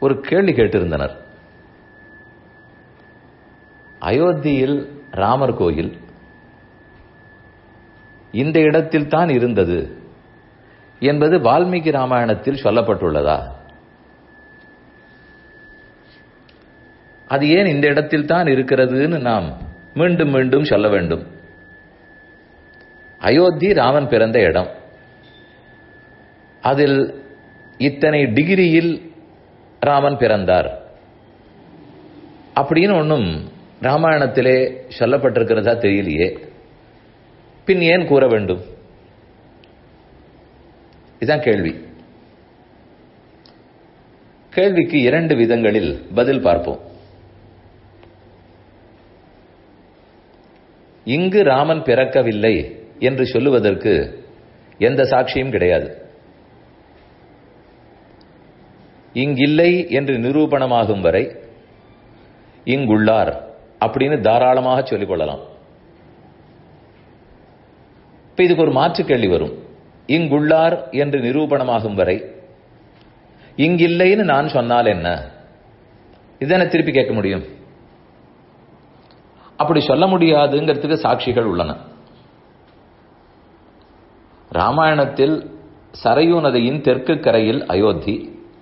ஒரு கேள்வி கேட்டிருந்தனர் அயோத்தியில் ராமர் கோயில் இந்த இடத்தில் தான் இருந்தது என்பது வால்மீகி ராமாயணத்தில் சொல்லப்பட்டுள்ளதா அது ஏன் இந்த இடத்தில் தான் இருக்கிறதுன்னு நாம் மீண்டும் மீண்டும் சொல்ல வேண்டும் அயோத்தி ராமன் பிறந்த இடம் அதில் இத்தனை டிகிரியில் ராமன் பிறந்தார் அப்படின்னு ஒன்றும் ராமாயணத்திலே சொல்லப்பட்டிருக்கிறதா தெரியலையே பின் ஏன் கூற வேண்டும் இதுதான் கேள்வி கேள்விக்கு இரண்டு விதங்களில் பதில் பார்ப்போம் இங்கு ராமன் பிறக்கவில்லை என்று சொல்லுவதற்கு எந்த சாட்சியும் கிடையாது இங்கில்லை என்று நிரூபணமாகும் வரை இங்குள்ளார் அப்படின்னு தாராளமாக சொல்லிக் கொள்ளலாம் இப்ப இதுக்கு ஒரு மாற்று கேள்வி வரும் இங்குள்ளார் என்று நிரூபணமாகும் வரை இங்கில்லைன்னு நான் சொன்னால் என்ன இதனை திருப்பி கேட்க முடியும் அப்படி சொல்ல முடியாதுங்கிறதுக்கு சாட்சிகள் உள்ளன ராமாயணத்தில் சரையூ நதியின் தெற்கு கரையில் அயோத்தி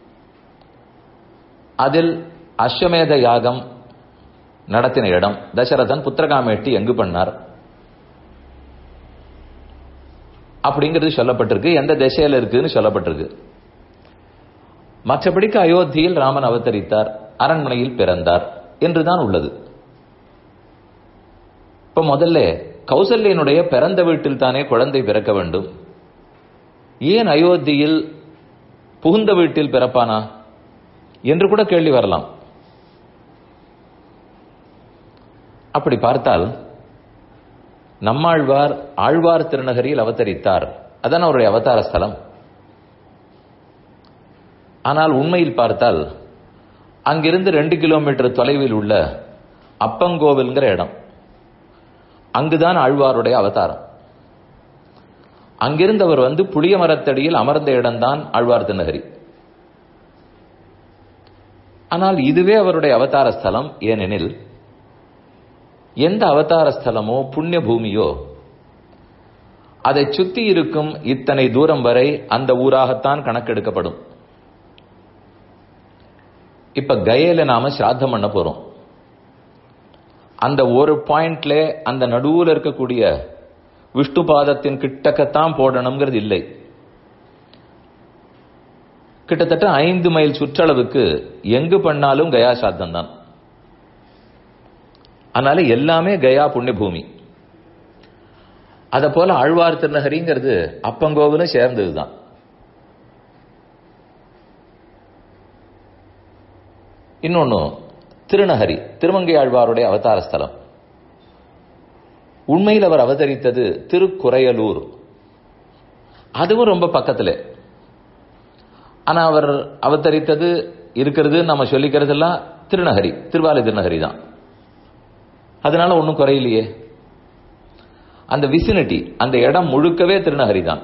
அதில் அஸ்வமேத யாகம் நடத்தின இடம் தசரதன் புத்திரகாமேட்டி எங்கு பண்ணார் அப்படிங்கிறது சொல்லப்பட்டிருக்கு எந்த திசையில இருக்குன்னு சொல்லப்பட்டிருக்கு மற்றபடிக்கு அயோத்தியில் ராமன் அவதரித்தார் அரண்மனையில் பிறந்தார் என்றுதான் உள்ளது இப்ப முதல்ல கௌசல்யனுடைய பிறந்த வீட்டில் தானே குழந்தை பிறக்க வேண்டும் ஏன் அயோத்தியில் புகுந்த வீட்டில் பிறப்பானா என்று கூட கேள்வி வரலாம் அப்படி பார்த்தால் நம்மாழ்வார் ஆழ்வார் திருநகரியில் அவதரித்தார் அதான் அவருடைய அவதார ஸ்தலம் ஆனால் உண்மையில் பார்த்தால் அங்கிருந்து ரெண்டு கிலோமீட்டர் தொலைவில் உள்ள அப்பங்கோவில்ங்கிற இடம் அங்குதான் ஆழ்வாருடைய அவதாரம் அங்கிருந்து அவர் வந்து புளிய மரத்தடியில் அமர்ந்த இடம்தான் ஆழ்வார் திருநகரி ஆனால் இதுவே அவருடைய அவதார ஸ்தலம் ஏனெனில் எந்த அவதார ஸ்தலமோ புண்ணிய பூமியோ அதை சுத்தி இருக்கும் இத்தனை தூரம் வரை அந்த ஊராகத்தான் கணக்கெடுக்கப்படும் இப்ப கயையில நாம சிராத்தம் பண்ண போறோம் அந்த ஒரு பாயிண்ட்ல அந்த நடுவுல இருக்கக்கூடிய விஷ்ணு பாதத்தின் கிட்டக்கத்தான் போடணுங்கிறது இல்லை கிட்டத்தட்ட ஐந்து மைல் சுற்றளவுக்கு எங்கு பண்ணாலும் கயா சாத்தம் தான் அதனால எல்லாமே கயா புண்ணிய பூமி அத போல ஆழ்வார் திருநகரிங்கிறது அப்பங்கோவிலும் சேர்ந்ததுதான் இன்னொன்னு திருநகரி திருமங்கை ஆழ்வாருடைய அவதார ஸ்தலம் உண்மையில் அவர் அவதரித்தது திருக்குறையலூர் அதுவும் ரொம்ப பக்கத்துல ஆனா அவர் அவதரித்தது இருக்கிறது நம்ம சொல்லிக்கிறது எல்லாம் திருநகரி திருவாலை திருநகரி தான் அதனால ஒன்றும் குறையிலையே அந்த விசினிட்டி அந்த இடம் முழுக்கவே திருநகரி தான்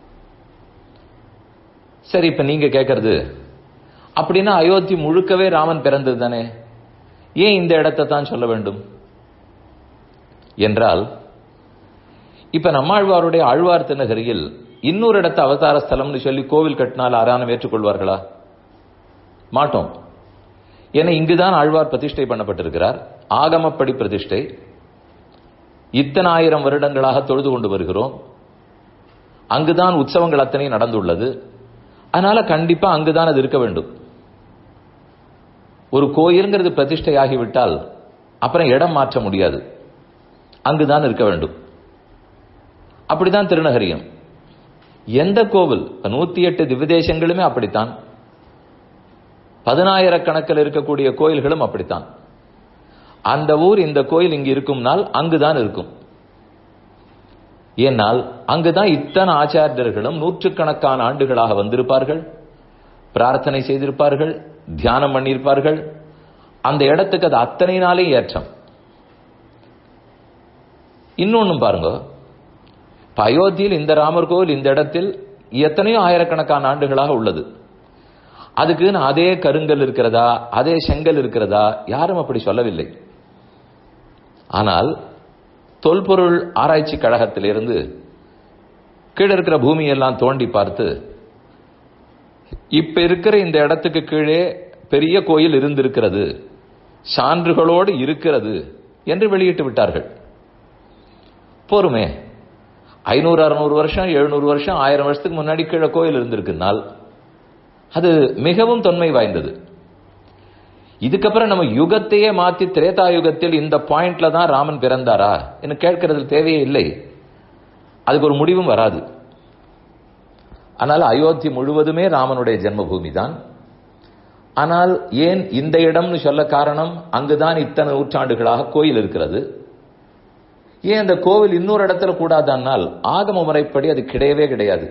சரி இப்ப நீங்க கேட்கறது அப்படின்னா அயோத்தி முழுக்கவே ராமன் பிறந்தது தானே ஏன் இந்த இடத்தை தான் சொல்ல வேண்டும் என்றால் இப்ப நம்மாழ்வாருடைய ஆழ்வார் திருநகரியில் இன்னொரு இடத்த அவதார ஸ்தலம்னு சொல்லி கோவில் கட்டினால் ஆரானம் ஏற்றுக்கொள்வார்களா மாட்டோம் ஏன்னா இங்குதான் ஆழ்வார் பிரதிஷ்டை பண்ணப்பட்டிருக்கிறார் ஆகமப்படி பிரதிஷ்டை இத்தனை ஆயிரம் வருடங்களாக தொழுது கொண்டு வருகிறோம் அங்குதான் உற்சவங்கள் அத்தனை நடந்துள்ளது அதனால கண்டிப்பா அங்குதான் அது இருக்க வேண்டும் ஒரு கோயிலுங்கிறது பிரதிஷ்டை ஆகிவிட்டால் அப்புறம் இடம் மாற்ற முடியாது அங்குதான் இருக்க வேண்டும் அப்படிதான் திருநகரியம் எந்த கோவில் நூத்தி எட்டு திவ்யதேசங்களுமே அப்படித்தான் பதினாயிரக்கணக்கில் இருக்கக்கூடிய கோயில்களும் அப்படித்தான் அந்த ஊர் இந்த கோயில் இங்கு இருக்கும்னால் அங்குதான் இருக்கும் ஏனால் அங்குதான் இத்தனை ஆச்சாரியர்களும் நூற்றுக்கணக்கான ஆண்டுகளாக வந்திருப்பார்கள் பிரார்த்தனை செய்திருப்பார்கள் தியானம் பண்ணியிருப்பார்கள் அந்த இடத்துக்கு அது அத்தனை நாளே ஏற்றம் இன்னொன்னும் பாருங்க இப்ப அயோத்தியில் இந்த ராமர் கோவில் இந்த இடத்தில் எத்தனையோ ஆயிரக்கணக்கான ஆண்டுகளாக உள்ளது அதுக்குன்னு அதே கருங்கல் இருக்கிறதா அதே செங்கல் இருக்கிறதா யாரும் அப்படி சொல்லவில்லை ஆனால் தொல்பொருள் ஆராய்ச்சி கழகத்திலிருந்து கீழே இருக்கிற பூமியெல்லாம் தோண்டி பார்த்து இப்ப இருக்கிற இந்த இடத்துக்கு கீழே பெரிய கோயில் இருந்திருக்கிறது சான்றுகளோடு இருக்கிறது என்று வெளியிட்டு விட்டார்கள் போருமே ஐநூறு அறுநூறு வருஷம் எழுநூறு வருஷம் ஆயிரம் வருஷத்துக்கு முன்னாடி கீழே கோயில் இருந்திருக்குனால் அது மிகவும் தொன்மை வாய்ந்தது இதுக்கப்புறம் நம்ம யுகத்தையே மாத்தி திரேதா யுகத்தில் இந்த பாயிண்ட்ல தான் ராமன் பிறந்தாரா என்று கேட்கறது தேவையே இல்லை அதுக்கு ஒரு முடிவும் வராது ஆனால் அயோத்தி முழுவதுமே ராமனுடைய ஜென்மபூமி தான் ஆனால் ஏன் இந்த இடம்னு சொல்ல காரணம் அங்குதான் இத்தனை நூற்றாண்டுகளாக கோயில் இருக்கிறது ஏன் அந்த கோவில் இன்னொரு இடத்துல கூடாதானால் ஆகம முறைப்படி அது கிடையவே கிடையாது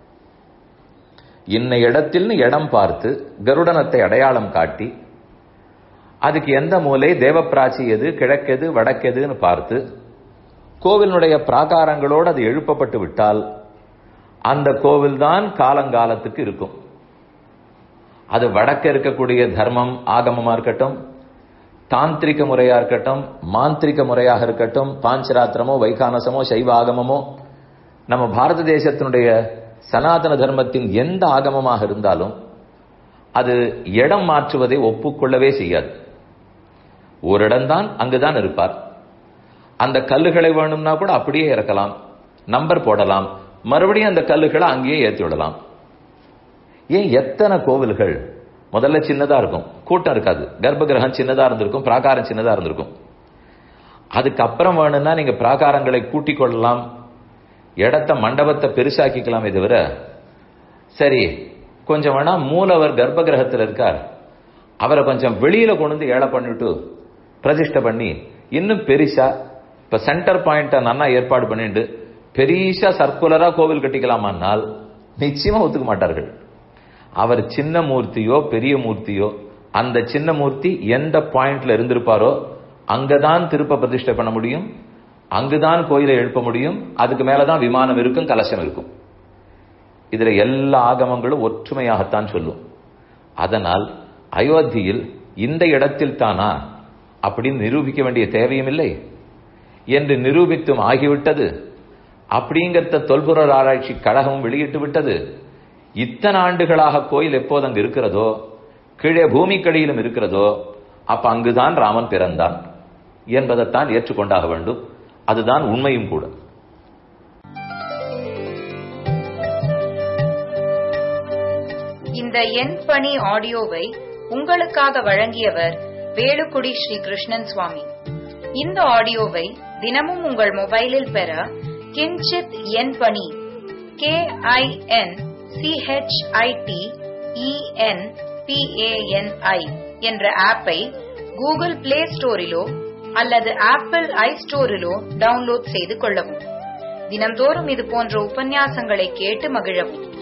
இன்ன இடத்தில்னு இடம் பார்த்து கருடனத்தை அடையாளம் காட்டி அதுக்கு எந்த மூலை தேவப்பிராச்சி எது கிழக்கெது வடக்கெதுன்னு பார்த்து கோவிலுடைய பிராகாரங்களோடு அது எழுப்பப்பட்டு விட்டால் அந்த கோவில் தான் காலங்காலத்துக்கு இருக்கும் அது வடக்க இருக்கக்கூடிய தர்மம் ஆகமமா இருக்கட்டும் தாந்திரிக முறையா இருக்கட்டும் மாந்திரிக முறையாக இருக்கட்டும் பாஞ்சராத்திரமோ வைகானசமோ சைவ ஆகமமோ நம்ம பாரத தேசத்தினுடைய சனாதன தர்மத்தின் எந்த ஆகமமாக இருந்தாலும் அது இடம் மாற்றுவதை ஒப்புக்கொள்ளவே செய்யாது ஒரு இடம்தான் அங்குதான் இருப்பார் அந்த கல்லுகளை வேணும்னா கூட அப்படியே இறக்கலாம் நம்பர் போடலாம் மறுபடியும் அந்த கல்லுகளை அங்கேயே ஏற்றி விடலாம் ஏன் எத்தனை கோவில்கள் முதல்ல சின்னதா இருக்கும் கூட்டம் இருக்காது கர்ப்ப கிரகம் சின்னதா இருந்திருக்கும் பிராகாரம் சின்னதா இருந்திருக்கும் அதுக்கப்புறம் வேணும்னா நீங்க பிராகாரங்களை கூட்டிக் கொள்ளலாம் இடத்த மண்டபத்தை பெருசாக்கிக்கலாமே தவிர சரி கொஞ்சம் வேணா மூலவர் கர்ப்ப கிரகத்தில் இருக்கார் அவரை கொஞ்சம் வெளியில கொண்டு வந்து ஏழை பண்ணிட்டு பிரதிஷ்டை பண்ணி இன்னும் பெருசா இப்ப சென்டர் பாயிண்ட நன்னா ஏற்பாடு பண்ணிட்டு பெரிசா சர்க்குலரா கோவில் கட்டிக்கலாமானால் நிச்சயமா ஒத்துக்க மாட்டார்கள் அவர் சின்ன மூர்த்தியோ பெரிய மூர்த்தியோ அந்த சின்ன மூர்த்தி எந்த பாயிண்ட்ல இருந்திருப்பாரோ அங்கதான் திருப்ப பிரதிஷ்டை பண்ண முடியும் அங்குதான் கோயிலை எழுப்ப முடியும் அதுக்கு மேலதான் விமானம் இருக்கும் கலசம் இருக்கும் இதுல எல்லா ஆகமங்களும் ஒற்றுமையாகத்தான் சொல்லும் அதனால் அயோத்தியில் இந்த இடத்தில் தானா அப்படின்னு நிரூபிக்க வேண்டிய தேவையும் இல்லை என்று நிரூபித்தும் ஆகிவிட்டது அப்படிங்கிறத தொல்பொருள் ஆராய்ச்சி கழகம் வெளியிட்டு விட்டது இத்தனை ஆண்டுகளாக கோயில் எப்போது அங்கு இருக்கிறதோ கீழே பூமிக்கடியிலும் இருக்கிறதோ அப்ப அங்குதான் ராமன் பிறந்தான் என்பதைத்தான் ஏற்றுக்கொண்டாக வேண்டும் அதுதான் உண்மையும் கூட இந்த என் பணி ஆடியோவை உங்களுக்காக வழங்கியவர் வேலுக்குடி ஸ்ரீ கிருஷ்ணன் சுவாமி இந்த ஆடியோவை தினமும் உங்கள் மொபைலில் பெற கிஞ்சித் என் பணி கே ஐ என் சிஹெச்ஐடி இஎன் பிஏஎன்ஐ என்ற ஆப்பை கூகுள் பிளே ஸ்டோரிலோ அல்லது ஆப்பிள் ஐ ஸ்டோரிலோ டவுன்லோட் செய்து கொள்ளவும் தினம்தோறும் இது போன்ற உபன்யாசங்களை கேட்டு மகிழவும்